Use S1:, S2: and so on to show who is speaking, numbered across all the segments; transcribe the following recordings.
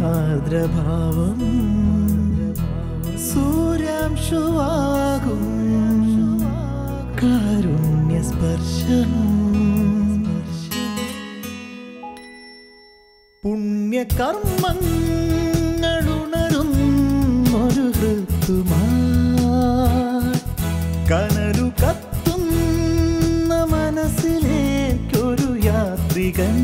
S1: ആർദ്രഭാവം സൂര്യാംശുവാകും കാരുണ്യസ്പർശം പുണ്യകർമ്മങ്ങളുണരും ഒരു ഋതുമാ കനലു കത്തുന്ന മനസ്സിലേക്കൊരു യാത്രികൻ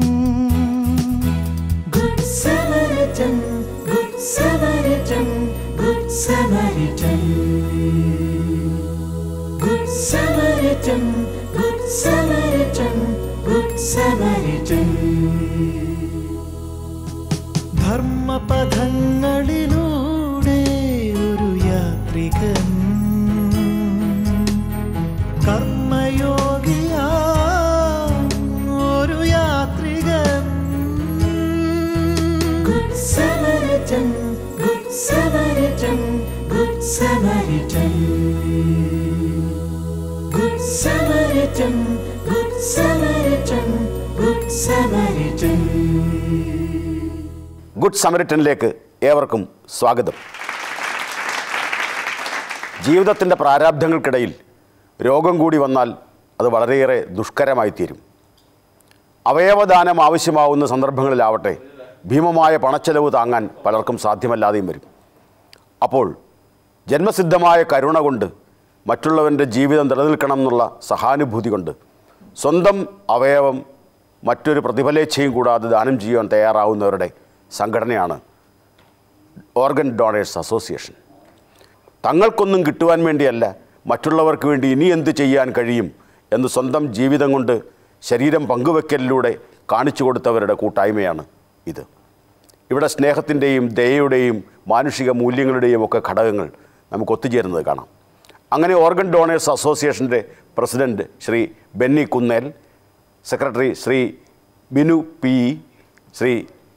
S1: good Samaritan good Samaritan good Samaritan good Samaritan good Samaritan good Samaritan ധർമ്മപഥങ്ങളിലൂടെ ഒരു യാത്രികൻ കർമ്മയോഗിയാ ഒരു യാത്രികൻ good Samaritan good Samaritan good Samaritan good Samaritan good Samaritan good Samaritan
S2: good സമരിറ്റനിലേക്ക് ഏവർക്കും സ്വാഗതം ജീവിതത്തിൻ്റെ പ്രാരാബ്ധങ്ങൾക്കിടയിൽ രോഗം കൂടി വന്നാൽ അത് വളരെയേറെ ദുഷ്കരമായി തീരും അവയവദാനം ആവശ്യമാവുന്ന സന്ദർഭങ്ങളിലാവട്ടെ ഭീമമായ പണച്ചെലവ് താങ്ങാൻ പലർക്കും സാധ്യമല്ലാതെയും വരും അപ്പോൾ ജന്മസിദ്ധമായ കരുണ കൊണ്ട് മറ്റുള്ളവൻ്റെ ജീവിതം നിലനിൽക്കണം എന്നുള്ള സഹാനുഭൂതി കൊണ്ട് സ്വന്തം അവയവം മറ്റൊരു പ്രതിഫലേച്ഛയും കൂടാതെ ദാനം ചെയ്യുവാൻ തയ്യാറാവുന്നവരുടെ സംഘടനയാണ് ഓർഗൻ ഡോണേഴ്സ് അസോസിയേഷൻ തങ്ങൾക്കൊന്നും കിട്ടുവാൻ വേണ്ടിയല്ല മറ്റുള്ളവർക്ക് വേണ്ടി ഇനി എന്ത് ചെയ്യാൻ കഴിയും എന്ന് സ്വന്തം ജീവിതം കൊണ്ട് ശരീരം പങ്കുവെക്കലിലൂടെ കാണിച്ചു കൊടുത്തവരുടെ കൂട്ടായ്മയാണ് ഇത് ഇവിടെ സ്നേഹത്തിൻ്റെയും ദയയുടെയും മാനുഷിക മൂല്യങ്ങളുടെയും ഒക്കെ ഘടകങ്ങൾ നമുക്ക് ഒത്തുചേരുന്നത് കാണാം അങ്ങനെ ഓർഗൻ ഡോണേഴ്സ് അസോസിയേഷൻ്റെ president Shri Benny Kunnel secretary Shri Binu P E, Shri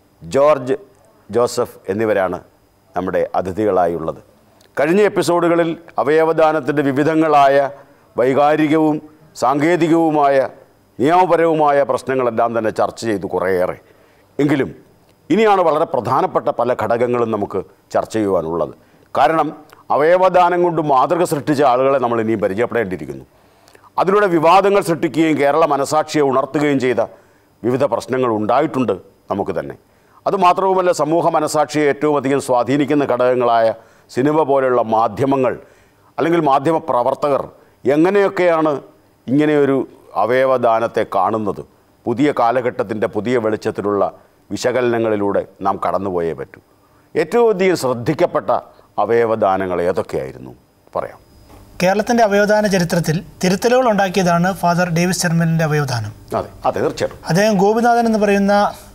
S2: George Joseph എന്നിവരാണ് നമ്മുടെ അതിഥികളായുള്ളത് കഴിഞ്ഞ എപ്പിസോഡുകളിൽ അവയവദാനത്തിൻ്റെ വിവിധങ്ങളായ വൈകാരികവും സാങ്കേതികവുമായ നിയമപരവുമായ പ്രശ്നങ്ങളെല്ലാം തന്നെ ചർച്ച ചെയ്തു കുറേയേറെ എങ്കിലും ഇനിയാണ് വളരെ പ്രധാനപ്പെട്ട പല ഘടകങ്ങളും നമുക്ക് ചർച്ച ചെയ്യുവാനുള്ളത് കാരണം അവയവദാനം കൊണ്ട് മാതൃക സൃഷ്ടിച്ച ആളുകളെ നമ്മൾ ഇനിയും പരിചയപ്പെടേണ്ടിയിരിക്കുന്നു അതിലൂടെ വിവാദങ്ങൾ സൃഷ്ടിക്കുകയും കേരള മനസാക്ഷിയെ ഉണർത്തുകയും ചെയ്ത വിവിധ പ്രശ്നങ്ങൾ ഉണ്ടായിട്ടുണ്ട് നമുക്ക് തന്നെ അതുമാത്രവുമല്ല സമൂഹ മനസാക്ഷിയെ ഏറ്റവും അധികം സ്വാധീനിക്കുന്ന ഘടകങ്ങളായ സിനിമ പോലെയുള്ള മാധ്യമങ്ങൾ അല്ലെങ്കിൽ മാധ്യമ പ്രവർത്തകർ എങ്ങനെയൊക്കെയാണ് ഇങ്ങനെയൊരു അവയവദാനത്തെ കാണുന്നത് പുതിയ കാലഘട്ടത്തിൻ്റെ പുതിയ വെളിച്ചത്തിലുള്ള വിശകലനങ്ങളിലൂടെ നാം കടന്നുപോയേ പറ്റൂ ഏറ്റവും അധികം ശ്രദ്ധിക്കപ്പെട്ട അവയവദാനങ്ങൾ ഏതൊക്കെയായിരുന്നു പറയാം
S3: കേരളത്തിൻ്റെ അവയവദാന ചരിത്രത്തിൽ തിരുത്തലുകൾ ഉണ്ടാക്കിയതാണ് ഫാദർ ഡേവിസ് ചെർമലിൻ്റെ അവയവദാനം
S2: അതെ അതെ തീർച്ചയായിട്ടും
S3: അദ്ദേഹം ഗോപിനാഥൻ എന്ന് പറയുന്ന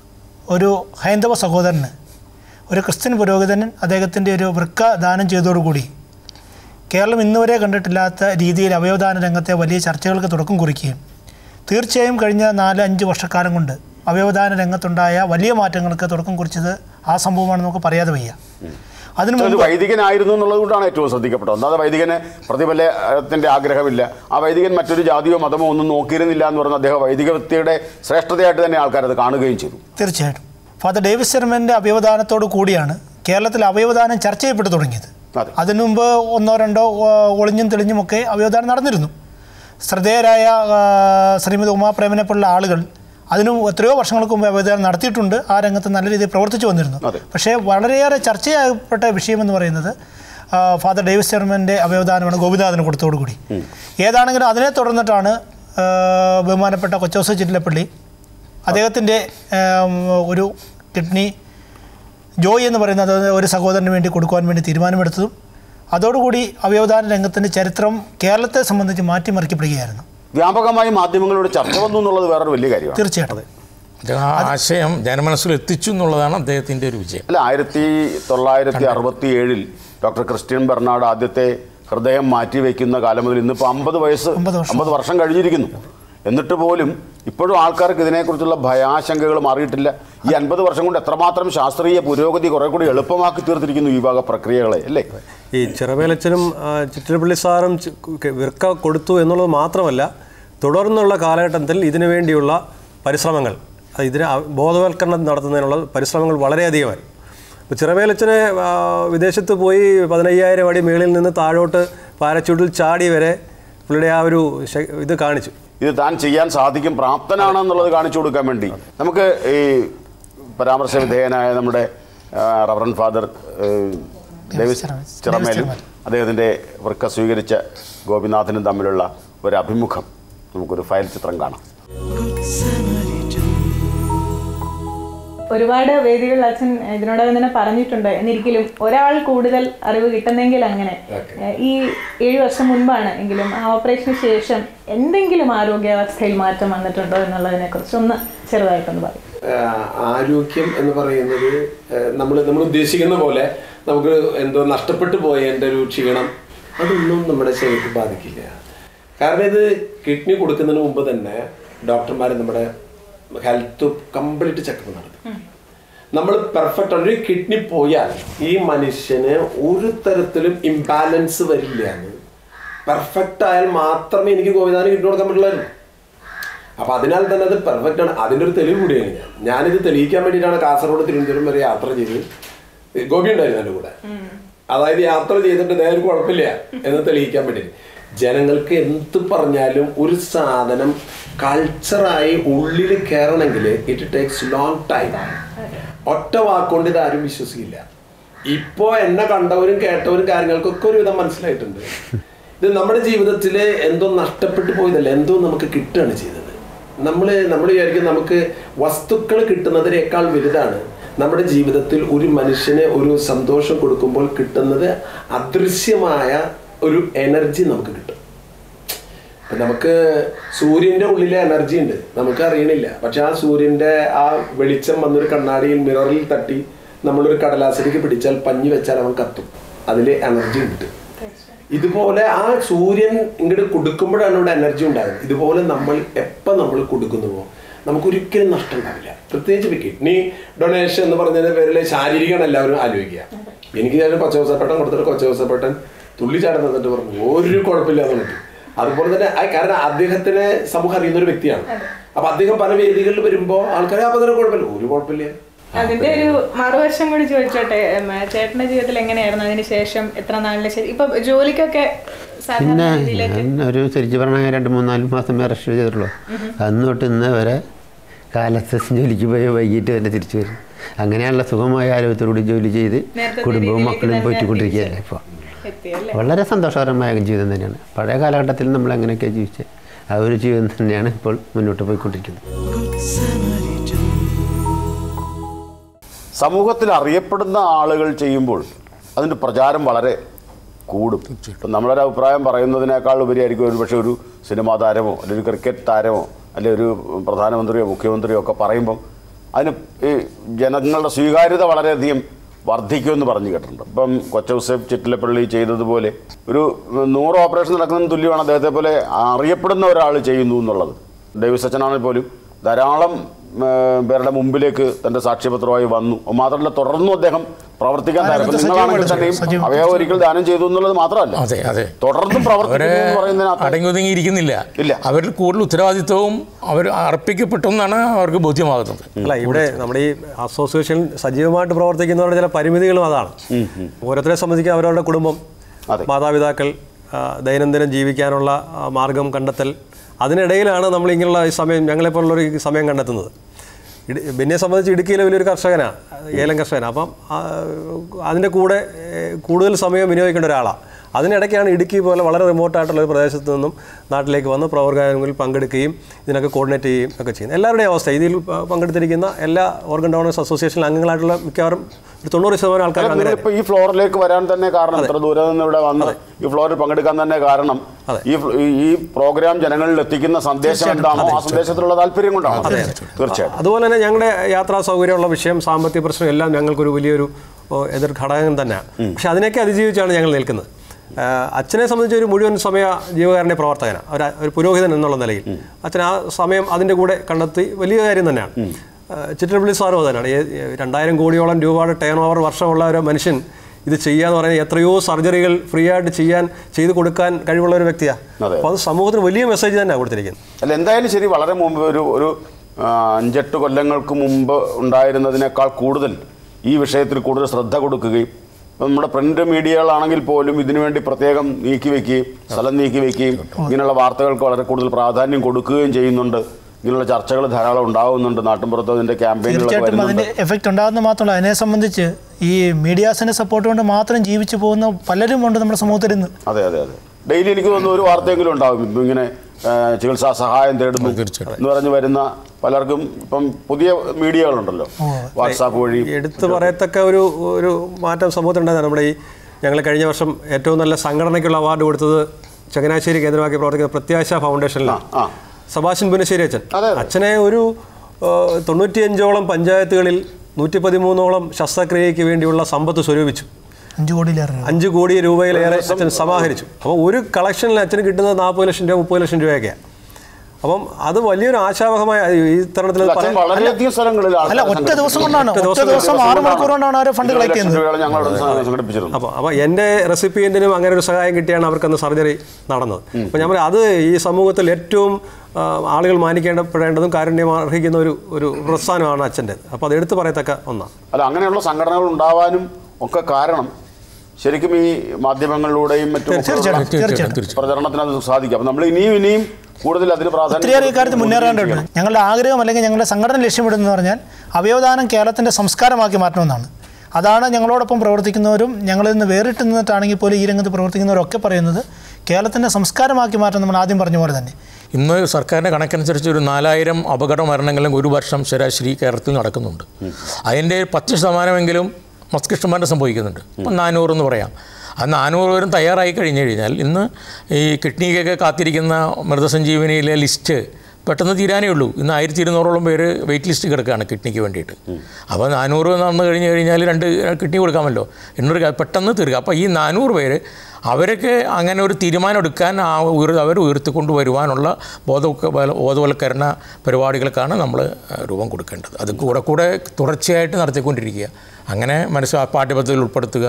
S3: ഒരു ഹൈന്ദവ സഹോദരന് ഒരു ക്രിസ്ത്യൻ പുരോഹിതൻ അദ്ദേഹത്തിൻ്റെ ഒരു വൃക്ക ദാനം ചെയ്തതോടുകൂടി കേരളം ഇന്നുവരെ കണ്ടിട്ടില്ലാത്ത രീതിയിൽ അവയവദാന രംഗത്തെ വലിയ ചർച്ചകൾക്ക് തുടക്കം കുറിക്കുകയും തീർച്ചയായും കഴിഞ്ഞ നാല് അഞ്ച് വർഷക്കാലം കൊണ്ട് അവയവദാന രംഗത്തുണ്ടായ വലിയ മാറ്റങ്ങൾക്ക് തുടക്കം കുറിച്ചത് ആ സംഭവമാണ് നമുക്ക് പറയാതെ വയ്യ അതിനു
S2: ഒരു
S3: മുമ്പ്
S2: വൈദികനായിരുന്നു എന്നുള്ളത് കൊണ്ടാണ് ഏറ്റവും ശ്രദ്ധിക്കപ്പെട്ടത് ഒന്നാമത് വൈദികന് പ്രതിഫലത്തിന്റെ ആഗ്രഹമില്ല ആ വൈദികൻ മറ്റൊരു ജാതിയോ മതമോ ഒന്നും നോക്കിയിരുന്നില്ല എന്ന് പറഞ്ഞ അദ്ദേഹം വൈദിക വ്യക്തിയുടെ ശ്രേഷ്ഠതയായിട്ട് തന്നെ ആൾക്കാർ അത് കാണുകയും ചെയ്തു
S3: തീർച്ചയായിട്ടും ഫാദർ ഡേവിസ് ശർമ്മൻ്റെ അവയവദാനത്തോടു കൂടിയാണ് കേരളത്തിൽ അവയവദാനം ചർച്ച ചെയ്യപ്പെട്ടു തുടങ്ങിയത്
S2: അതെ.
S3: അതിനു മുമ്പ് ഒന്നോ രണ്ടോ ആ, ഒളിഞ്ഞും തെളിഞ്ഞുമൊക്കെ അവയവദാനം നടന്നിരുന്നു ശ്രദ്ധേയരായ ആ, ശ്രീമതി ഉമാപ്രേമനെ പോലുള്ള ആളുകൾ അതിനും എത്രയോ വർഷങ്ങൾക്ക് മുമ്പ് അവയവദാനം നടത്തിയിട്ടുണ്ട് ആ രംഗത്ത് നല്ല രീതിയിൽ പ്രവർത്തിച്ചു വന്നിരുന്നു
S2: അതെ.
S3: പക്ഷേ വളരെയേറെ ചർച്ചയായപ്പെട്ട വിഷയമെന്ന് പറയുന്നത് ആ, ഫാദർ ഡേവിസ് ശർമ്മൻ്റെ അവയവദാനമാണ് ഗോപിനാഥന് കൊടുത്തോടുകൂടി ഏതാണെങ്കിലും അതിനെ തുടർന്നിട്ടാണ് ആ, ബഹുമാനപ്പെട്ട കൊച്ചോസ് ചിറ്റിലപ്പള്ളി അദ്ദേഹത്തിൻ്റെ ഒരു കിഡ്നി ജോയ് എന്ന് പറയുന്നത് ഒരു സഹോദരന് വേണ്ടി കൊടുക്കുവാൻ വേണ്ടി തീരുമാനമെടുത്തതും അതോടുകൂടി അവയവദാന രംഗത്തിൻ്റെ ചരിത്രം കേരളത്തെ സംബന്ധിച്ച് മാറ്റിമറിക്കപ്പെടുകയായിരുന്നു
S2: വ്യാപകമായി മാധ്യമങ്ങളോട് ചർച്ച വന്നു എന്നുള്ളത് വേറൊരു വലിയ കാര്യമാണ്
S3: തീർച്ചയായിട്ടും
S4: അദ്ദേഹം ആ ആശയം ജനമനസ്സിൽ എത്തിച്ചു എന്നുള്ളതാണ് അദ്ദേഹത്തിൻ്റെ ഒരു വിജയം
S2: അല്ല ആയിരത്തി തൊള്ളായിരത്തി അറുപത്തി ഏഴിൽ ഡോക്ടർ ക്രിസ്ത്യൻ ബെർണാഡ് ആദ്യത്തെ ഹൃദയം മാറ്റിവെക്കുന്ന കാലം മുതൽ ഇന്നിപ്പോൾ അമ്പത് വയസ്സ്
S3: അമ്പത് വർഷം.
S2: അമ്പത് വർഷം കഴിഞ്ഞിരിക്കുന്നു എന്നിട്ട് പോലും ഇപ്പോഴും ആൾക്കാർക്ക് ഇതിനെക്കുറിച്ചുള്ള ഭയാശങ്കകൾ മാറിയിട്ടില്ല ഈ അൻപത് വർഷം കൊണ്ട് എത്രമാത്രം ശാസ്ത്രീയ പുരോഗതി കുറെ കൂടി എളുപ്പമാക്കി തീർത്തിരിക്കുന്നു ഈ വക പ്രക്രിയകളെ അല്ലേ
S5: ഈ ചിറവേലച്ചനും ആ, ചിറ്റിലപ്പള്ളി സാറും ചി- ക- വിർക്ക കൊടുത്തു എന്നുള്ളത് മാത്രമല്ല തുടർന്നുള്ള കാലഘട്ടത്തിൽ ഇതിനു വേണ്ടിയുള്ള പരിശ്രമങ്ങൾ അത് ഇതിന് അ- ബോധവൽക്കരണം നടത്തുന്നതിനുള്ള പരിശ്രമങ്ങൾ വളരെയധികമായി ഇപ്പോൾ ചിറമേലച്ചനെ ആ, വിദേശത്ത് പോയി പതിനയ്യായിരം അടി മേളിൽ നിന്ന് താഴോട്ട് പാരച്യൂട്ടിൽ ചാടി വരെ പുള്ളിയുടെ ആ ഒരു ശ- ഇത് കാണിച്ചു
S2: ഇത് താൻ ചെയ്യാൻ സാധിക്കും പ്രാപ്തനാണെന്നുള്ളത് കാണിച്ചു കൊടുക്കാൻ വേണ്ടി നമുക്ക് ഈ പരാമർശ വിധേയനായ നമ്മുടെ ആ, റവറൻ ഫാദർ ഏ, ഡേവിസ്
S3: ഡേവിസ്
S2: ചിറമേലും
S3: ചിറമേൽ.
S2: അദ്ദേഹത്തിൻ്റെ വൃക്ക സ്വീകരിച്ച ഗോപിനാഥനും തമ്മിലുള്ള ഒരു അഭിമുഖം നമുക്കൊരു ഫയൽ ചിത്രം കാണാം
S6: ഒരുപാട് വേദികളിൽ അച്ഛൻ ഇതിനോടകം തന്നെ പറഞ്ഞിട്ടുണ്ട് എന്നിരിക്കലും ഒരാൾ കൂടുതൽ അറിവ് കിട്ടുന്നെങ്കിൽ അങ്ങനെ ഏഹ് ഈ ഏഴു വർഷം മുൻപാണ് എങ്കിലും ആ ഓപ്പറേഷന് ശേഷം എന്തെങ്കിലും ആരോഗ്യാവസ്ഥയിൽ മാറ്റം വന്നിട്ടുണ്ടോ എന്നുള്ളതിനെ കുറിച്ച് ഒന്ന് ചെറുതായിട്ടൊന്ന് പറയും
S7: ആഹ് ആരോഗ്യം എന്ന് പറയുന്നത് നമ്മൾ നമ്മൾ ഉദ്ദേശിക്കുന്ന പോലെ നമുക്ക് എന്തോ നഷ്ടപ്പെട്ടു പോയ എൻ്റെ ഒരു ക്ഷീണം അതൊന്നും നമ്മുടെ ശരീരത്തിൽ ബാധിക്കില്ല കാരണം ഇത് കിഡ്നി കൊടുക്കുന്നതിന് മുമ്പ് തന്നെ ഡോക്ടർമാർ നമ്മുടെ ഹെൽത്ത് കംപ്ലീറ്റ് ചെക്കപ്പ് നടത്തും നമ്മൾ പെർഫെക്റ്റ് ഒരു കിഡ്നി പോയാൽ ഈ മനുഷ്യന് ഒരു തരത്തിലും ഇംബാലൻസ് വരില്ല എന്ന് പെർഫെക്റ്റ് ആയാൽ മാത്രമേ എനിക്ക് ഗോവിന്ദാന് കിഡ്നി കൊടുക്കാൻ പറ്റുള്ളൂ അപ്പൊ അതിനാൽ തന്നെ അത് പെർഫെക്റ്റ് ആണ് അതിന്റെ ഒരു തെളിവ് കൂടിയാണ് ഞാൻ ഞാനിത് തെളിയിക്കാൻ വേണ്ടിയിട്ടാണ് കാസർഗോഡ് തിരുവനന്തപുരം വരെ യാത്ര ചെയ്ത് ഗോപി ഉണ്ടായിരുന്നു എൻ്റെ കൂടെ അതായത് യാത്ര ചെയ്തിട്ട് നേരെ കുഴപ്പമില്ല എന്ന് തെളിയിക്കാൻ വേണ്ടി ജനങ്ങൾക്ക് എന്ത് പറഞ്ഞാലും ഒരു സാധനം കൾച്ചറായി ഉള്ളിൽ കയറണമെങ്കിൽ ഇറ്റ് ടേക്സ് ലോങ് ടൈം ഒറ്റ വാക്കുകൊണ്ട് ഇത് ആരും വിശ്വസിക്കില്ല ഇപ്പോ എന്നെ കണ്ടവരും കേട്ടവരും കാര്യങ്ങൾക്കൊക്കെ ഒരുവിധം മനസ്സിലായിട്ടുണ്ട് ഇത് നമ്മുടെ ജീവിതത്തിൽ എന്തോ നഷ്ടപ്പെട്ടു പോയതല്ല എന്തോ നമുക്ക് കിട്ടുകയാണ് ചെയ്തത് നമ്മൾ നമ്മൾ വിചാരിക്കും നമുക്ക് വസ്തുക്കൾ കിട്ടുന്നതിനേക്കാൾ വലുതാണ് നമ്മുടെ ജീവിതത്തിൽ ഒരു മനുഷ്യന് ഒരു സന്തോഷം കൊടുക്കുമ്പോൾ കിട്ടുന്നത് അദൃശ്യമായ ഒരു എനർജി നമുക്ക് കിട്ടും ഇപ്പൊ നമുക്ക് സൂര്യന്റെ ഉള്ളിലെ എനർജി ഉണ്ട് നമുക്ക് അറിയണില്ല പക്ഷെ ആ സൂര്യന്റെ ആ വെളിച്ചം വന്നൊരു കണ്ണാടിയിൽ മിററിൽ തട്ടി നമ്മളൊരു കടലാസിലേക്ക് പിടിച്ചാൽ പഞ്ഞി വെച്ചാൽ അവൻ കത്തും അതിൽ എനർജി ഉണ്ട് ഇതുപോലെ ആ സൂര്യൻ ഇങ്ങോട്ട് കൊടുക്കുമ്പോഴാണ് ഇവിടെ എനർജി ഉണ്ടാകുന്നത് ഇതുപോലെ നമ്മൾ എപ്പോൾ നമ്മൾ കൊടുക്കുന്നുവോ നമുക്കൊരിക്കലും നഷ്ടം ഉണ്ടാവില്ല പ്രത്യേകിച്ച് കിഡ്നി ഡൊണേഷൻ എന്ന് പറഞ്ഞതിന്റെ പേരിൽ ശാരീരികമാണ് എല്ലാവരും ആലോചിക്കുക എനിക്ക് ഞാൻ കൊച്ചവസപ്പെട്ടൻ കൊടുത്തിട്ട് കൊച്ചവസപ്പെട്ടൻ തുള്ളി ചാടം തന്നിട്ട് പറഞ്ഞു ഒരു കുഴപ്പമില്ല എന്ന് പറഞ്ഞു അതുപോലെ തന്നെ ആ കാരണം അദ്ദേഹത്തിനെ സമൂഹം അറിയുന്ന ഒരു വ്യക്തിയാണ് അപ്പൊ അദ്ദേഹം പല വേദികളിൽ വരുമ്പോ ആൾക്കാരെ അപ്പൊ അതിന് കുഴപ്പമില്ല ഒരു കുഴപ്പമില്ല
S6: അതിന്റെ ഒരു മറുവശം കൂടി ചോദിച്ചോട്ടെ ഉം, ചേട്ടന്റെ ജീവിതത്തിൽ എങ്ങനെയായിരുന്നു അതിന് ശേഷം എത്ര നാളിന് ശേഷം ഇപ്പൊ ജോലിക്കൊക്കെ സാധാരണ
S8: പിന്നെ
S6: രീതിയിലേക്ക്
S8: ഞാൻ ഒരു ശരിക്കും പറഞ്ഞാൽ രണ്ട് മൂന്നാല് മാസം വരെ റെസ്റ്റ് ചെയ്തിട്ടുള്ളൂ അന്ന് തൊട്ട് ഇന്ന് വരെ കാലത്ത് ജോലിക്ക് പോയി വൈകിട്ട് തന്നെ തിരിച്ചു വരും അങ്ങനെയുള്ള സുഖമായ ആരോഗ്യത്തോടുകൂടി ജോലി ചെയ്ത്
S6: നേരത്തെ
S8: കുടുംബവും
S6: രീതിയിലേക്ക്
S8: മക്കളും
S6: തന്നെ
S8: പോറ്റിക്കൊണ്ടിരിക്കുകയല്ലേ ഇപ്പോൾ
S6: എത്തിയല്ലേ
S8: വളരെ സന്തോഷകരമായ ജീവിതം തന്നെയാണ് പഴയ കാലഘട്ടത്തിൽ നമ്മൾ അങ്ങനെയൊക്കെ ജീവിച്ചത് ആ ഒരു ജീവിതം തന്നെയാണ് ഇപ്പോൾ മുന്നോട്ട് പോയിക്കൊണ്ടിരിക്കുന്നത്
S2: സമൂഹത്തിൽ അറിയപ്പെടുന്ന ആളുകൾ ചെയ്യുമ്പോൾ അതിൻ്റെ പ്രചാരം വളരെ കൂടും ഇപ്പം നമ്മളൊരു അഭിപ്രായം പറയുന്നതിനേക്കാൾ ഉപരിയായിരിക്കും ഒരു പക്ഷേ ഒരു സിനിമാ താരമോ അല്ലെങ്കിൽ ഒരു ക്രിക്കറ്റ് താരമോ അല്ലെങ്കിൽ ഒരു പ്രധാനമന്ത്രിയോ മുഖ്യമന്ത്രിയോ ഒക്കെ പറയുമ്പം അതിന് ഈ ജനങ്ങളുടെ സ്വീകാര്യത വളരെയധികം വർദ്ധിക്കുമെന്ന് പറഞ്ഞു കേട്ടിട്ടുണ്ട് ഇപ്പം കൊച്ചൗസേഫ് ചിറ്റിലപ്പള്ളി ചെയ്തതുപോലെ ഒരു നൂറ് ഓപ്പറേഷൻ നടക്കുന്നതിന് തുല്യമാണ് അദ്ദേഹത്തെ പോലെ അറിയപ്പെടുന്ന ഒരാൾ ചെയ്യുന്നു എന്നുള്ളത് ഡേവിസ് അച്ഛനാണെങ്കിൽ പോലും ധാരാളം ആ, പേരുടെ മുമ്പിലേക്ക് തന്റെ സാക്ഷ്യപത്രമായി വന്നു മാത്രമല്ല തുടർന്നും അദ്ദേഹം പ്രവർത്തിക്കാൻ
S3: ആ,
S2: തയ്യാറാണ്.
S3: രംഗത്ത്
S2: നിങ്ങളാണെങ്കിൽ
S3: സജീവമായിട്ട്
S2: തന്നെയും
S3: സജീവം.
S2: അവയവം ഒരിക്കൽ ദാനം ചെയ്തു എന്നുള്ളത് മാത്രമല്ല
S4: അതെ അതെ
S2: തുടർന്നും
S4: അവര്
S2: പ്രവർത്തിക്കുന്നു എന്ന് പറയുന്നതിനകത്ത്
S4: അടങ്ങി ഒതുങ്ങി ഇരിക്കുന്നില്ല
S2: ഇല്ല.
S4: അവരിൽ കൂടുതൽ ഉത്തരവാദിത്വവും അവർ അർപ്പിക്കപ്പെട്ടു എന്നാണ് അവർക്ക് ബോധ്യമാകുന്നത്
S5: അല്ല ഇവിടെ നമ്മുടെ ഈ അസോസിയേഷൻ സജീവമായിട്ട് പ്രവർത്തിക്കുന്നവരുടെ ചില പരിമിതികളും അതാണ് ഓരോരുത്തരെ സംബന്ധിച്ച് അവരവരുടെ കുടുംബം
S2: അതെ.
S5: മാതാപിതാക്കൾ ആ, ദൈനംദിനം ജീവിക്കാനുള്ള ആ, മാർഗം കണ്ടെത്തൽ അതിനിടയിലാണ് നമ്മൾ ഇങ്ങനെയുള്ള ഈ സമയം ഞങ്ങളെപ്പോലുള്ളൊരു ഈ സമയം കണ്ടെത്തുന്നത് ഇടി എന്നെ സംബന്ധിച്ച് ഇടുക്കിയിലെ വലിയൊരു കർഷകനാണ് ഏലം കർഷകനാണ് അപ്പം ആ, അതിൻ്റെ കൂടെ ഏ, കൂടുതൽ സമയം വിനിയോഗിക്കേണ്ട ഒരാളാണ് അതിനിടയ്ക്കാണ് ഇടുക്കി പോലെ വളരെ റിമോട്ടായിട്ടുള്ള ഒരു പ്രദേശത്ത് നിന്നും നാട്ടിലേക്ക് വന്ന് പ്രവർത്തനങ്ങളിൽ പങ്കെടുക്കുകയും ഇതിനൊക്കെ കോർഡിനേറ്റ് ചെയ്യുകയും ഒക്കെ ചെയ്യുന്നത് എല്ലാവരുടെയും അവസ്ഥ ഇതിൽ പ- പങ്കെടുത്തിരിക്കുന്ന എല്ലാ ഓർഗൻ ഡോണേഴ്സ് അസോസിയേഷൻ അംഗങ്ങളായിട്ടുള്ള മിക്കവാറും ഒരു തൊണ്ണൂറ് ശതമാനം ആൾക്കാർ അങ്ങനെ
S2: നിങ്ങളിപ്പോ ഈ ഫ്ലോറിലേക്ക് വരാൻ തന്നെ കാരണം ഇത്ര ദൂരെ നിന്ന് ഇവിടെ വന്ന് ഈ ഫ്ലോറിൽ പങ്കെടുക്കാൻ തന്നെ കാരണം ഈ ഫ്ലോ- ഈ- ഈ പ്രോഗ്രാം ജനങ്ങളിൽ എത്തിക്കുന്ന സന്ദേശം എന്താണോ ആ സന്ദേശത്തിലുള്ള താല്പര്യം കൊണ്ടാണ് തീർച്ചയായിട്ടും
S5: അതുപോലെ തന്നെ ഞങ്ങളുടെ യാത്രാ സൗകര്യമുള്ള വിഷയം സാമ്പത്തിക പ്രശ്നം എല്ലാം ഞങ്ങൾക്കൊരു വലിയൊരു ഓ, എതിർ ഘടകം തന്നെയാണ് പക്ഷെ അതിനൊക്കെ അതിജീവിച്ചാണ് ഞങ്ങൾ നിൽക്കുന്നത് ആ, അച്ഛനെ സംബന്ധിച്ച് ഒരു മുഴുവൻ സമയ ജീവകാരുണ്യ പ്രവർത്തകനാണ് ഒരു ഒരു പുരോഹിതൻ എന്നുള്ള നിലയിൽ അച്ഛൻ ആ സമയം അതിൻ്റെ കൂടെ കണ്ടെത്തി വലിയ കാര്യം തന്നെയാണ് ആ, ചിറ്റലപ്പള്ളി സാറും തന്നെയാണ് രണ്ടായിരം കോടിയോളം രൂപയുടെ ടേൺ ഓവർ വർഷമുള്ള ഒരു മനുഷ്യൻ ഇത് ചെയ്യാന്ന് പറയുന്നത് എത്രയോ സർജറികൾ ഫ്രീ ആയിട്ട് ചെയ്യാൻ ചെയ്തു കൊടുക്കാൻ കഴിവുള്ള ഒരു വ്യക്തിയാണ്
S2: അതെ.
S5: അപ്പോൾ അത് സമൂഹത്തിന് വലിയ മെസ്സേജ് തന്നെയാണ് കൊടുത്തിരിക്കുന്നത്
S2: അല്ല എന്തായാലും ശരി വളരെ മുമ്പ് ഒരു ഒരു ആ, അഞ്ചെട്ട് കൊല്ലങ്ങൾക്ക് മുമ്പ് ഉണ്ടായിരുന്നതിനേക്കാൾ കൂടുതൽ ഈ വിഷയത്തിൽ കൂടുതൽ ശ്രദ്ധ കൊടുക്കുകയും ഇപ്പം നമ്മുടെ പ്രിന്റ് മീഡിയകളാണെങ്കിൽ പോലും ഇതിനുവേണ്ടി പ്രത്യേകം നീക്കി വെക്കുകയും സ്ഥലം നീക്കി വെക്കുകയും ഇങ്ങനെയുള്ള വാർത്തകൾക്ക് വളരെ കൂടുതൽ പ്രാധാന്യം കൊടുക്കുകയും ചെയ്യുന്നുണ്ട് ഇങ്ങനെയുള്ള ചർച്ചകൾ ധാരാളം ഉണ്ടാകുന്നുണ്ട് നാട്ടിൻപുറത്ത് അതിൻ്റെ ക്യാമ്പയിനുകളൊക്കെ
S3: തീർച്ചയായിട്ടും അതിൻ്റെ
S2: വരുന്നുണ്ട്
S3: എഫക്റ്റ് ഉണ്ടാകുന്ന മാത്രമല്ല അതിനെ സംബന്ധിച്ച് ഈ മീഡിയാസിൻ്റെ സപ്പോർട്ട് കൊണ്ട് മാത്രം ജീവിച്ചു പോകുന്ന പലരും ഉണ്ട് നമ്മുടെ സമൂഹത്തിൽ ഇന്ന്
S2: അതെ അതെ അതെ ഡെയിലി എനിക്ക് തോന്നുന്നു ഒരു വാർത്തയെങ്കിലും ഉണ്ടാകും ഇപ്പം ഇങ്ങനെ ആ, ചികിത്സാ സഹായം തേടുന്നു
S4: തീർച്ചയായിട്ടും.
S2: എന്ന് പറഞ്ഞ് വരുന്ന പലർക്കും ഇപ്പം പുതിയ മീഡിയകളുണ്ടല്ലോ വാട്സാപ്പ് വഴി
S5: എടുത്തു പറയത്തക്ക ഒരു ഒരു മാറ്റം സമൂഹത്തിലുണ്ടായതാണ് നമ്മുടെ ഈ ഞങ്ങൾ കഴിഞ്ഞ വർഷം ഏറ്റവും നല്ല സംഘടനയ്ക്കുള്ള അവാർഡ് കൊടുത്തത് ചങ്ങനാശ്ശേരി കേന്ദ്രമാക്കി പ്രവർത്തിക്കുന്ന പ്രത്യാശ ഫൗണ്ടേഷനിലാണ്
S2: ആ
S5: സബാഷൻ പുനശ്ശേരി അച്ഛൻ
S2: അതെ, അതെ.
S5: അച്ഛനെ ഒരു ഏഹ്, തൊണ്ണൂറ്റിയഞ്ചോളം പഞ്ചായത്തുകളിൽ നൂറ്റി പതിമൂന്നോളം ശസ്ത്രക്രിയയ്ക്ക് വേണ്ടിയുള്ള സമ്പത്ത് സ്വരൂപിച്ചു
S3: അഞ്ച് കോടിയിലേറെ രൂപ.
S5: അഞ്ച് കോടി രൂപയിലേറെ അച്ഛൻ സമാഹരിച്ചു അപ്പോൾ ഒരു കളക്ഷനിൽ അച്ഛന് കിട്ടുന്നത് നാൽപ്പത് ലക്ഷം രൂപ മുപ്പത് ലക്ഷം രൂപയൊക്കെയാണ് അപ്പം അത് വലിയൊരു ആശാവഹമായ ഈ തരണത്തിൽ
S2: അല്ല, അച്ഛൻ വളരെയധികം സ്ഥലങ്ങളിൽ
S3: അല്ല
S2: ആൾക്കാരെ
S3: ഒറ്റ ദിവസം കൊണ്ടാണ്
S5: ഒറ്റ
S3: ഒറ്റ
S5: ദിവസം
S3: ദിവസം ആറ് മണിക്കൂർ കൊണ്ടാണ് അവർ ഫണ്ട് കളക്ട്
S2: ലക്ഷം
S3: ചെയ്യുന്നത്
S2: രൂപയോളം ഞങ്ങളവിടെ സംഘടിപ്പിച്ചിരുന്നു
S5: അപ്പോൾ അപ്പോൾ എൻ്റെ റെസിപ്പിയൻറ്റിനും അങ്ങനെ ഒരു സഹായം കിട്ടിയാണ് അവർക്കന്ന് സർജറി നടന്നത് അപ്പോൾ ഞാൻ പറയാം അത് ഈ സമൂഹത്തിൽ ഏറ്റവും ആ, ആളുകൾ മാനിക്കേണ്ടപ്പെടേണ്ടതും കാരുണ്യം അർഹിക്കുന്ന ഒരു ഒരു പ്രസ്ഥാനമാണ് അച്ഛൻ്റെത് അപ്പോൾ അത് എടുത്തു പറയത്തക്ക ഒന്നാണ്
S2: അല്ല അങ്ങനെയുള്ള സംഘടനകൾ ഉണ്ടാവാനും ഒക്കെ കാരണം ശരിക്കും ഈ മാധ്യമങ്ങളിലൂടെയും മറ്റും ഒക്കെ
S3: തീർച്ചയായിട്ടും
S2: ഉള്ള
S3: തീർച്ചയായിട്ടും
S4: തീർച്ചയായിട്ടും
S2: പ്രചരണത്തിന് അത് സാധിക്കും അപ്പം നമ്മൾ ഇനിയും ഇനിയും കൂടുതൽ അതിന് പ്രാധാന്യം
S3: ഒത്തിരിയേറെ ഇക്കാര്യത്തിൽ മുന്നേറേണ്ടതുണ്ട് ഞങ്ങളുടെ ആഗ്രഹം അല്ലെങ്കിൽ ഞങ്ങളുടെ സംഘടന ലക്ഷ്യമിടുന്നത് പറഞ്ഞാൽ അവയവദാനം കേരളത്തിൻ്റെ സംസ്കാരമാക്കി മാറ്റണമെന്നാണ് അതാണ് ഞങ്ങളോടൊപ്പം പ്രവർത്തിക്കുന്നവരും ഞങ്ങളിൽ നിന്ന് വേറിട്ട് നിന്നിട്ടാണെങ്കിൽ പോലും ഈ രംഗത്ത് പ്രവർത്തിക്കുന്നവരൊക്കെ പറയുന്നത് കേരളത്തിൻ്റെ സംസ്കാരമാക്കി മാറ്റം നമ്മൾ ആദ്യം പറഞ്ഞ പോലെ തന്നെ
S4: ഇന്ന് സർക്കാരിൻ്റെ കണക്കനുസരിച്ച് ഒരു നാലായിരം അപകട മരണങ്ങളും ഒരു വർഷം ശരാശരി കേരളത്തിൽ നടക്കുന്നുണ്ട് അതിൻ്റെ പത്ത് ശതമാനമെങ്കിലും മസ്തിഷ്കമരണം സംഭവിക്കുന്നുണ്ട് ഇപ്പം നാനൂറ് എന്ന് പറയാം ആ നാനൂറ് പേരും തയ്യാറായി കഴിഞ്ഞു കഴിഞ്ഞാൽ ഇന്ന് ഈ കിഡ്നിക്കൊക്കെ കാത്തിരിക്കുന്ന മൃതസഞ്ജീവനിയിലെ ലിസ്റ്റ് പെട്ടെന്ന് തീരാനേ ഉള്ളൂ ഇന്ന് ആയിരത്തി ഇരുന്നൂറോളം പേര് വെയിറ്റ് ലിസ്റ്റ് കിടക്കുകയാണ് കിഡ്നിക്ക് വേണ്ടിയിട്ട് അപ്പോൾ നാനൂറ് നടന്നു കഴിഞ്ഞ് കഴിഞ്ഞാൽ രണ്ട് കിഡ്നി കൊടുക്കാമല്ലോ എന്നൊരു കാ- പെട്ടെന്ന് തീർക്കുക അപ്പോൾ ഈ നാനൂറ് പേര് അവരൊക്കെ അങ്ങനെ ഒരു തീരുമാനം എടുക്കാൻ ആ ഉയർ അവർ ഉയർത്തിക്കൊണ്ട് വരുവാനുള്ള ബോധ ബോധവൽക്കരണ പരിപാടികൾക്കാണ് നമ്മൾ രൂപം കൊടുക്കേണ്ടത് അത് കൂടെ കൂടെ തുടർച്ചയായിട്ട് നടത്തിക്കൊണ്ടിരിക്കുക അങ്ങനെ മനസ്സ് ആ പാഠ്യപദ്ധതിയിൽ ഉൾപ്പെടുത്തുക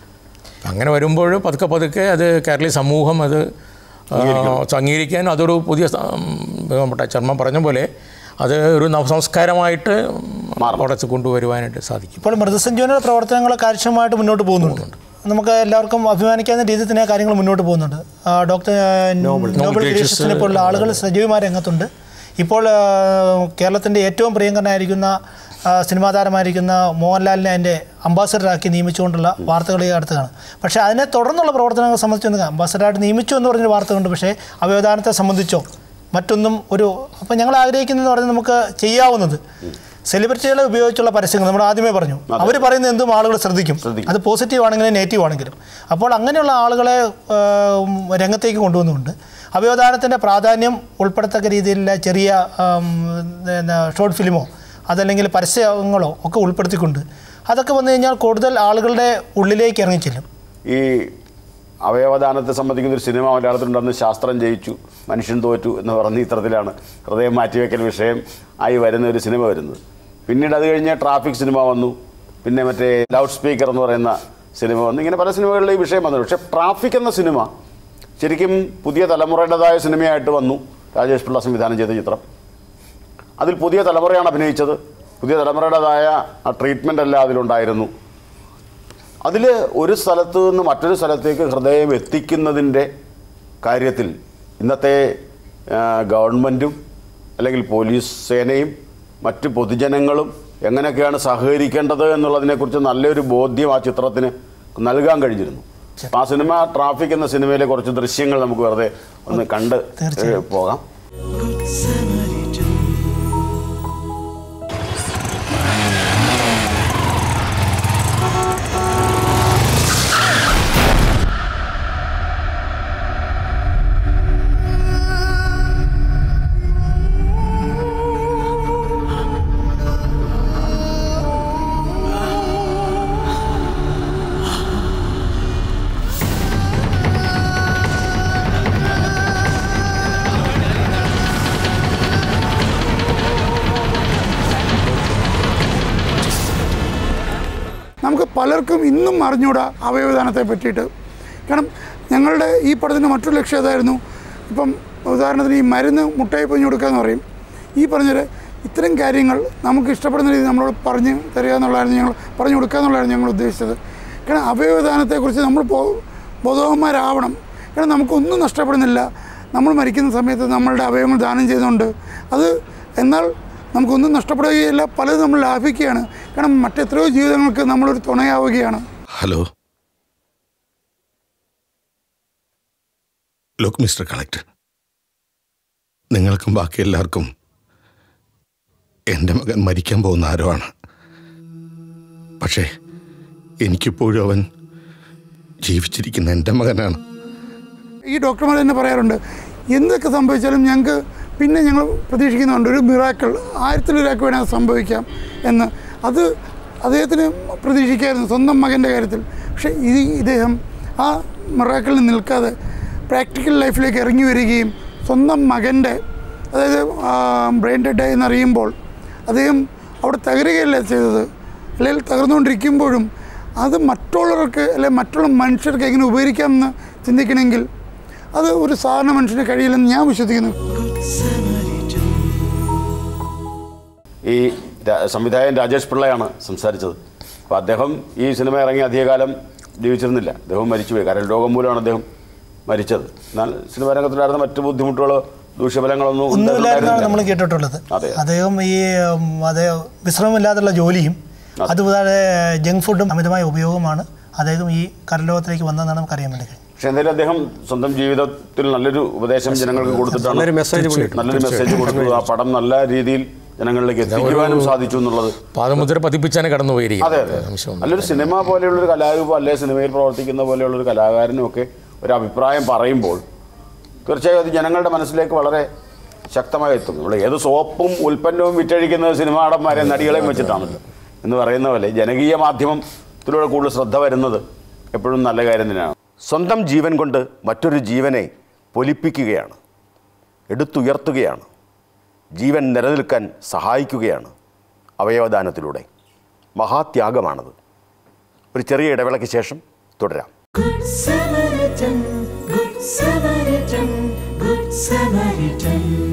S4: അങ്ങനെ വരുമ്പോൾ പതുക്കെ പതുക്കെ അത് കേരളീയ സമൂഹം അത് ആ, അംഗീകരിക്കാൻ അതൊരു പുതിയ സ- ഉം, ബഹുമാനപ്പെട്ട ചർമ്മം പറഞ്ഞ പോലെ അത് ഒരു നവസംസ്കാരമായിട്ട് വളർത്തി കൊണ്ടുവരുവാനായിട്ട് സാധിക്കും
S3: ഇപ്പോൾ മൃതസഞ്ജീവന പ്രവർത്തനങ്ങൾ കാര്യക്ഷമമായിട്ട് മുന്നോട്ട് പോകുന്നുണ്ട് നമുക്ക് എല്ലാവർക്കും അഭിമാനിക്കാവുന്ന രീതിയിൽ തന്നെ കാര്യങ്ങൾ മുന്നോട്ട് പോകുന്നുണ്ട് ആ, ഡോക്ടർ നോബൽ ഗ്രേഷ്യസിനെ പോലുള്ള ആളുകൾ സജീവമായ രംഗത്തുണ്ട് ഇപ്പോൾ ആ, കേരളത്തിൻ്റെ ഏറ്റവും പ്രിയങ്കരനായിരിക്കുന്ന ആ, സിനിമാ താരമായിരിക്കുന്ന മോഹൻലാലിനെ അതിൻ്റെ അംബാസഡറാക്കി നിയമിച്ചുകൊണ്ടുള്ള വാർത്തകൾ ഈ അടുത്ത് കാണാം പക്ഷേ അതിനെ തുടർന്നുള്ള പ്രവർത്തനങ്ങൾ സംബന്ധിച്ചൊന്നും അംബാസഡറായിട്ട് നിയമിച്ചു എന്ന് പറഞ്ഞൊരു വാർത്തകളുണ്ട് പക്ഷേ അവയവദാനത്തെ സംബന്ധിച്ചോ മറ്റൊന്നും ഒരു അപ്പം ഞങ്ങൾ ആഗ്രഹിക്കുന്നതെന്ന് പറഞ്ഞാൽ നമുക്ക് ചെയ്യാവുന്നത് സെലിബ്രിറ്റികളെ ഉപയോഗിച്ചുള്ള പരസ്യങ്ങൾ നമ്മൾ ആദ്യമേ പറഞ്ഞു അവർ പറയുന്നത് എന്തും ആളുകൾ ശ്രദ്ധിക്കും അത് പോസിറ്റീവ് ആണെങ്കിലും നെഗറ്റീവ് ആണെങ്കിലും അപ്പോൾ അങ്ങനെയുള്ള ആളുകളെ ആ, രംഗത്തേക്ക് കൊണ്ടുവന്നുകൊണ്ട് അവയവദാനത്തിൻ്റെ പ്രാധാന്യം ഉൾപ്പെടത്തക്ക രീതിയിലുള്ള ചെറിയ ആം, പിന്നെ ഷോർട്ട് ഫിലിമോ അതല്ലെങ്കിൽ പരസ്യങ്ങളോ ഒക്കെ ഉൾപ്പെടുത്തിക്കൊണ്ട് അതൊക്കെ വന്നു കഴിഞ്ഞാൽ കൂടുതൽ ആളുകളുടെ ഉള്ളിലേക്ക് ഇറങ്ങിച്ചെല്ലും
S2: ഈ അവയവദാനത്തെ സംബന്ധിക്കുന്ന ഒരു സിനിമ മലയാളത്തിലുണ്ടെന്ന് ശാസ്ത്രം ജയിച്ചു മനുഷ്യൻ തോറ്റു എന്ന് പറഞ്ഞ ഇത്തരത്തിലാണ് ഹൃദയം മാറ്റിവെക്കൽ വിഷയം ആയി വരുന്ന ഒരു സിനിമ വരുന്നത് പിന്നീട് അത് കഴിഞ്ഞ് ട്രാഫിക് സിനിമ വന്നു പിന്നെ മറ്റേ ലൗഡ് സ്പീക്കർ എന്ന് പറയുന്ന സിനിമ വന്നു ഇങ്ങനെ പല സിനിമകളിലും ഈ വിഷയം വന്നു പക്ഷേ ട്രാഫിക് എന്ന സിനിമ ശരിക്കും പുതിയ തലമുറയുടേതായ സിനിമയായിട്ട് വന്നു രാജേഷ് പിള്ള സംവിധാനം ചെയ്ത ചിത്രം അതിൽ പുതിയ തലമുറയാണ് അഭിനയിച്ചത് പുതിയ തലമുറയുടേതായ ആ ട്രീറ്റ്മെൻ്റ് എല്ലാം അതിലുണ്ടായിരുന്നു അതിൽ ഒരു സ്ഥലത്ത് നിന്ന് മറ്റൊരു സ്ഥലത്തേക്ക് ഹൃദയം എത്തിക്കുന്നതിൻ്റെ കാര്യത്തിൽ ഇന്നത്തെ ആ, ഗവൺമെൻറ്റും അല്ലെങ്കിൽ പോലീസ് സേനയും മറ്റ് പൊതുജനങ്ങളും എങ്ങനെയൊക്കെയാണ് സഹകരിക്കേണ്ടത് എന്നുള്ളതിനെക്കുറിച്ച് നല്ലൊരു ബോധ്യം ആ ചിത്രത്തിന് നൽകാൻ കഴിഞ്ഞിരുന്നു അപ്പം ആ സിനിമ ട്രാഫിക് എന്ന സിനിമയിലെ കുറച്ച് ദൃശ്യങ്ങൾ നമുക്ക് വെറുതെ ഒന്ന് കണ്ട് ഏ, പോകാം
S9: നമുക്ക് പലർക്കും ഇന്നും അറിഞ്ഞൂടാ അവയവദാനത്തെ പറ്റിയിട്ട് കാരണം ഞങ്ങളുടെ ഈ പടത്തിൻ്റെ മറ്റൊരു ലക്ഷ്യം അതായിരുന്നു ഇപ്പം ഉദാഹരണത്തിന് ഈ മരുന്ന് മുട്ടായി പൊഞ്ഞു കൊടുക്കുക എന്ന് പറയും ഈ പറഞ്ഞത് ഇത്തരം കാര്യങ്ങൾ നമുക്ക് ഇഷ്ടപ്പെടുന്ന രീതിയിൽ നമ്മളോട് പറഞ്ഞ് തരിക എന്നുള്ളതായിരുന്നു ഞങ്ങൾ പറഞ്ഞു കൊടുക്കുക എന്നുള്ളതായിരുന്നു ഞങ്ങൾ ഉദ്ദേശിച്ചത് കാരണം അവയവദാനത്തെക്കുറിച്ച് നമ്മൾ ബോ ബോധവാന്മാരാവണം കാരണം നമുക്കൊന്നും നഷ്ടപ്പെടുന്നില്ല നമ്മൾ മരിക്കുന്ന സമയത്ത് നമ്മളുടെ അവയവങ്ങൾ ദാനം ചെയ്തുകൊണ്ട് അത് എന്നാൽ നമുക്കൊന്നും നഷ്ടപ്പെടുകയില്ല പലതും നമ്മൾ ലാഭിക്കുകയാണ് കാരണം മറ്റെത്രയോ ജീവിതങ്ങൾക്ക് നമ്മളൊരു തുണയാവുകയാണ്
S10: ഹലോ ലുക്ക് മിസ്റ്റർ കളക്ടർ നിങ്ങൾക്കും ബാക്കി എല്ലാവർക്കും എൻ്റെ മകൻ മരിക്കാൻ പോകുന്ന ആരോമാണ് പക്ഷേ എനിക്കിപ്പോഴും അവൻ ജീവിച്ചിരിക്കുന്ന എൻ്റെ മകനാണ്
S9: ഈ ഡോക്ടർമാർ തന്നെ പറയാറുണ്ട് എന്തൊക്കെ സംഭവിച്ചാലും ഞങ്ങൾക്ക് പിന്നെ ഞങ്ങൾ പ്രതീക്ഷിക്കുന്നുണ്ട് ഒരു മിറാക്കൾ ആയിരത്തിലൊരാൾക്ക് വേണേൽ അത് സംഭവിക്കാം എന്ന് അത് അദ്ദേഹത്തിന് പ്രതീക്ഷിക്കായിരുന്നു സ്വന്തം മകൻ്റെ കാര്യത്തിൽ പക്ഷേ ഇത് ഇദ്ദേഹം ആ മിറാക്കളിൽ നിൽക്കാതെ പ്രാക്ടിക്കൽ ലൈഫിലേക്ക് ഇറങ്ങി വരികയും സ്വന്തം മകൻ്റെ അതായത് ബ്രെയിൻ ഡെഡ് എന്നറിയുമ്പോൾ അദ്ദേഹം അവിടെ തകരുകയല്ല ചെയ്തത് അല്ലെങ്കിൽ തകർന്നുകൊണ്ടിരിക്കുമ്പോഴും അത് മറ്റുള്ളവർക്ക് അല്ലെങ്കിൽ മറ്റുള്ള മനുഷ്യർക്ക് എങ്ങനെ ഉപകരിക്കാമെന്ന് ചിന്തിക്കണമെങ്കിൽ അത് ഒരു സാധാരണ മനുഷ്യന് കഴിയില്ലെന്ന് ഞാൻ വിശ്വസിക്കുന്നു
S2: ഈ രാ- സംവിധായകൻ രാജേഷ് പിള്ളയാണ് സംസാരിച്ചത് അപ്പോൾ അദ്ദേഹം ഈ സിനിമ ഇറങ്ങി അധികകാലം ജീവിച്ചിരുന്നില്ല അദ്ദേഹം മരിച്ചുപോയി കാരണം രോഗം മൂലമാണ് അദ്ദേഹം മരിച്ചത് എന്നാൽ സിനിമാ രംഗത്തുണ്ടായിരുന്ന മറ്റു ബുദ്ധിമുട്ടുകളോ ദൂഷ്യഫലങ്ങളൊന്നും
S3: ഒന്നുമില്ലായിരുന്നാണ് നമ്മൾ
S2: ഉണ്ടായിരുന്നില്ല.
S3: കേട്ടിട്ടുള്ളത്
S2: അതെ.
S3: അദ്ദേഹം ഈ ഉം, അതേ വിശ്രമമില്ലാതുള്ള ജോലിയും അതുപോലെ ജങ്ക് ഫുഡും അമിതമായ ഉപയോഗമാണ് അദ്ദേഹം ഈ കരലോകത്തിലേക്ക് വന്നതെന്നാണ് നമുക്കറിയാൻ വേണ്ടി കഴിയും
S2: പക്ഷെ എന്തായാലും അദ്ദേഹം സ്വന്തം ജീവിതത്തിൽ നല്ലൊരു ഉപദേശം ജനങ്ങൾക്ക് കൊടുത്തിട്ടാണ്
S5: നല്ലൊരു message പുള്ളി-
S2: നല്ലൊരു മെസ്സേജ് കൊടുത്തത് ആ പടം നല്ല രീതിയിൽ ജനങ്ങളിലേക്ക് എത്തിക്കുവാനും സാധിച്ചു എന്നുള്ളത്
S4: പാദമുദ്ര പതിപ്പിച്ചാണ് കടന്നു
S2: അതെ അതെ നല്ലൊരു സിനിമ പോലെയുള്ളൊരു കലാരൂപം അല്ലെ സിനിമയിൽ പ്രവർത്തിക്കുന്ന പോലെയുള്ളൊരു കലാകാരനും ഒക്കെ ഒരു അഭിപ്രായം പറയുമ്പോൾ തീർച്ചയായും അത് ജനങ്ങളുടെ മനസ്സിലേക്ക് വളരെ ശക്തമായി എത്തും നമ്മൾ ഏത് സോപ്പും ഉൽപ്പന്നവും വിറ്റഴിക്കുന്നത് സിനിമാടന്മാരെ നടികളെയും വെച്ചിട്ടാണല്ലോ എന്ന് പറയുന്ന പോലെ ജനകീയ മാധ്യമത്തിലൂടെ കൂടുതൽ ശ്രദ്ധ വരുന്നത് എപ്പോഴും നല്ല കാര്യം തന്നെയാണ് സ്വന്തം ജീവൻ കൊണ്ട് മറ്റൊരു ജീവനെ പൊലിപ്പിക്കുകയാണ് എടുത്തുയർത്തുകയാണ് ജീവൻ നിലനിൽക്കാൻ സഹായിക്കുകയാണ് അവയവദാനത്തിലൂടെ മഹാത്യാഗമാണത് ഒരു ചെറിയ ഇടവേളയ്ക്ക് ശേഷം തുടരാം
S1: Good Samaritan, Good Samaritan, Good Samaritan.